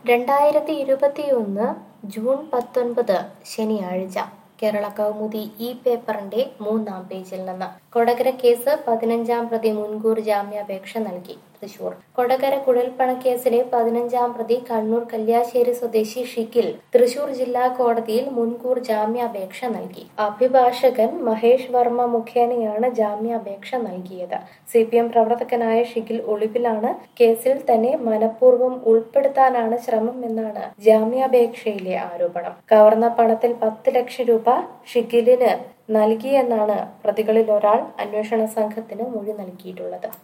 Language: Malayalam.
രണ്ടായിരത്തി ഇരുപത്തിയൊന്ന് ജൂൺ പത്തൊൻപത് ശനിയാഴ്ച കേരള കൗമുദി ഈ പേപ്പറിന്റെ മൂന്നാം പേജിൽ നിന്ന് കൊടകര കേസ് പതിനഞ്ചാം പ്രതി മുൻകൂർ ജാമ്യാപേക്ഷ നൽകി തൃശൂർ കൊടകര കുഴൽപ്പണക്കേസിലെ പതിനഞ്ചാം പ്രതി കണ്ണൂർ കല്യാശ്ശേരി സ്വദേശി ഷിക്കിൽ തൃശൂർ ജില്ലാ കോടതിയിൽ മുൻകൂർ ജാമ്യാപേക്ഷ നൽകി അഭിഭാഷകൻ മഹേഷ് വർമ്മ മുഖേനയാണ് ജാമ്യാപേക്ഷ നൽകിയത് സി പി എം പ്രവർത്തകനായ ഷിക്കിൽ ഒളിവിലാണ് കേസിൽ തന്നെ മനഃപൂർവ്വം ഉൾപ്പെടുത്താനാണ് ശ്രമം എന്നാണ് ജാമ്യാപേക്ഷയിലെ ആരോപണം കവർന്ന പണത്തിൽ പത്ത് ലക്ഷം രൂപ ഷിക്കിലിന് നൽകിയെന്നാണ് പ്രതികളിൽ ഒരാൾ അന്വേഷണ സംഘത്തിന് മൊഴി നൽകിയിട്ടുള്ളത്